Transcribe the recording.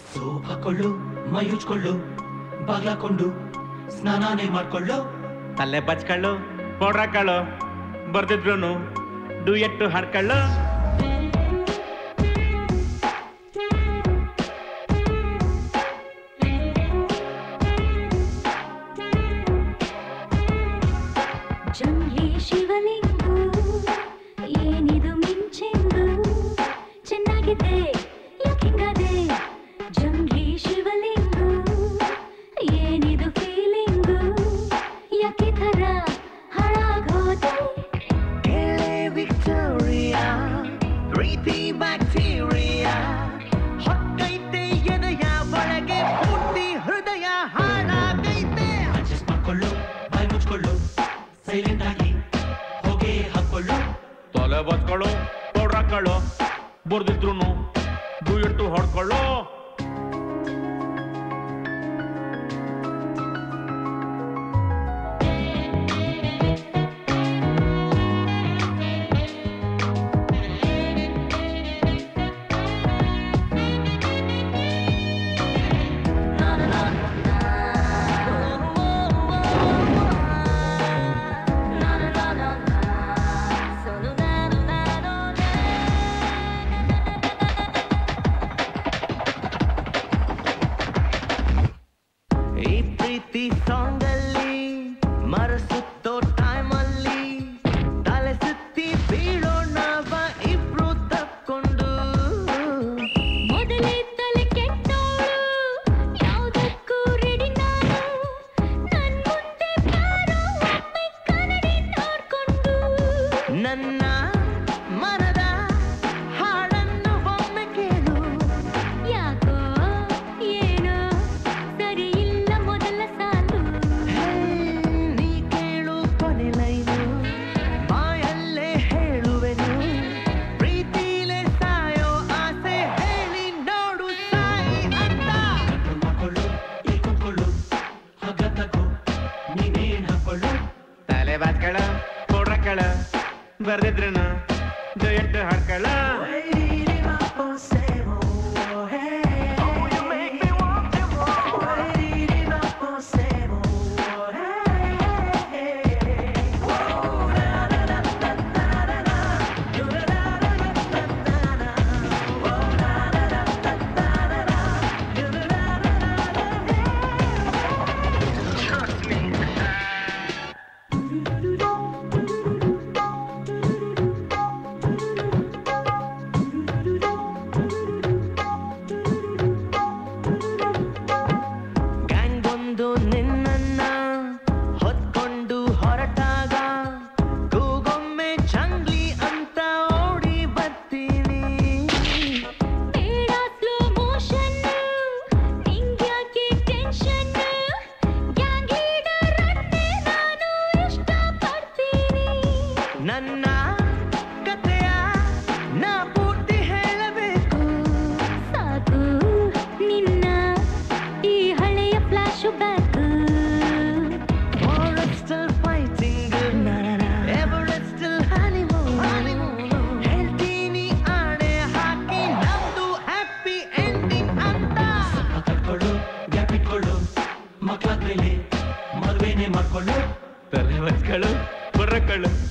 soap ಹಾಕೊಳ್ಳು ಮೈ ಉಜ್ಕೊಳ್ಳು ಬಾಗ್ಲಾಕೊಂಡು ಸ್ನಾನಾನೇ ಮಾಡ್ಕೊಳ್ಳು ತಲೆ ಬಚ್ಕೊಳ್ಳು ಪೌಡ್ರ್ ಹಾಕೊಳ್ಳು ಬರ್ದಿದ್ರು ಡುಯೆಟ್ಟು ಹಾಡ್ಕೊಳ್ಳು ಜಂಘೆ ಶಿವಲಿಂಗು ಏನಿದು ಮಿಂಚೆಂದು ಚೆನ್ನಾಗಿದೆ ಯಾಕಿಂಗದೆ ಜಂಘೆ ಶಿವಲಿಂಗು ಏನಿದು ಫೀಲಿಂಗು ಯಾಕೆ ಥರ ಹಾಳಾಗೋದೆ ವಿಕ್ಟೋರಿಯಾ ಪ್ರೀತಿ ಬ್ಯಾಕ್ಟೀರಿಯಾ ಹೊಕ್ಕೈತೆ ಎದೆಯ ಒಳಗೆ ಪೂರ್ತಿ ಹೃದಯ ಹಾಳಾಗೈತೆ ಅಡ್ಜಸ್ಟ್ ಮಾಡ್ಕೊಳ್ಳು ಬಾಯ್ ಮುಚ್ಕೊಳ್ಳು ಸೈಲೆಂಟ್ ಆಗಿ ಹೋಗೇ ಹಾಕೊಳ್ಳು ತಲೆ ಬಚ್ಕೊಳ್ಳು ಪೌಡ್ರ್ ಹಾಕೊಳ್ಳು ಬರ್ದಿದ್ರು ಡುಯೆಟ್ಟು ಹಾಡ್ಕೊಳ್ಳು ಈ ಪ್ರೀತಿ ಸಾಂಗ್ ಅಲ್ಲಿ ಮರಸುತ್ತೋ ಟೈಮ್ ಅಲ್ಲಿ ತಲೆ ಸುತ್ತಿ ಬೀಳೋಣವ ಇಬ್ರು ತಕ್ಕೊಂಡು ಮೊದಲೇ ತಲೆ ಕೆಟ್ಟೋಳು ಯಾವುದಕ್ಕೂ ರೆಡಿ ನಾನು ನನ್ ಮುಂದೆ ಬಾರೋ ಒಮ್ಮೆ ಕನ್ನಡಿ ನೋಡ್ಕೊಂಡು ನನ್ನ ಮನದ ಹಾಡನ್ನು ಒಮ್ಮೆ ಕೇಳು ಯಾಕೋ ಏನೋ ಸರಿ ಇಲ್ಲ ಮೊದಲ ಸಾಲು ಹೇ, ನೀ ಕೇಳು ಕೊನೆ ಲೈನು ಬಾಯಲ್ಲೇ ಹೇಳುವೆನು ಪ್ರೀತಿಲೇ ಸಾಯೋ ಆಸೆ ಹೇಳಿ ನೋಡು ಸಾಯಿ ಅಂತ ಕಂಟ್ರೋಲ್ ಮಾಡ್ಕೊಳ್ಳು ಇಲ್ಲಿ ಕೂತ್ಕೊಳ್ಳು ಹಗ್ಗ ತಗೋ ನೀನೇನ್ ಹಾಕೊಳ್ಳು ತಲೆ ಬಚ್ಕೊಳ್ಳು ಪೌಡ್ರ್ ಹಾಕೊಳ್ಳು ಬರ್ದಿದ್ರು ಡುಯೆಟ್ಟು ಹಾಡ್ಕೊಳ್ಳು ಗ್ಯಾಂಗ್ ಒಂದು ನಿನ್ನನ್ನ ಹೊತ್ಕೊಂಡು ಹೊರಟಾಗ ಕೂಗೊಮ್ಮೆ ಚಂಗ್ಲಿ ಅಂತ ಓಡಿ ಬರ್ತೀನಿ ಬೇಡ ಸ್ಲೋ ಮೋಷನ್ ನಿಂಗ್ಯಾಕೆ ಟೆನ್ಷನ್ ಗ್ಯಾಂಗ್ ಲೀಡರ್ ಅನ್ನೇ ನಾನು ಇಷ್ಟಪಡ್ತೀನಿ ನನ್ನ ಕಥೆಯ ನಾ ಪೂರ್ತಿ ಹೇಳಬೇಕು ಸಾಕು ನಿನ್ನ ಈ ಹಳೆಯ ಫ್ಲಾಶ್ ಬ್ಯಾಕ್ ಫಾರೆಸ್ಟಲ್ ಫೈಟಿಂಗ್ ಎವರೆಸ್ಟಲ್ ಹನಿಮೂನ್ ಹೇಳ್ತೀನಿ ಆಣೆ ಹಾಕಿ ನಮ್ದು ಹ್ಯಾಪಿ ಎಂಡಿಂಗ್ ಅಂತ ಕಟ್ಕೊಳ್ಳು ಗ್ಯಾಪ್ ಇಟ್ಕೊಳ್ಳು ಮಕ್ಳಾದ್ಮೇಲೆ ಮದ್ವೆನೇ ಮಾಡ್ಕೊಳ್ಳು ತಲೆ ಬಚ್ಕೊಳ್ಳು ಪೌಡ್ರ್ ಹಾಕೊಳ್ಳು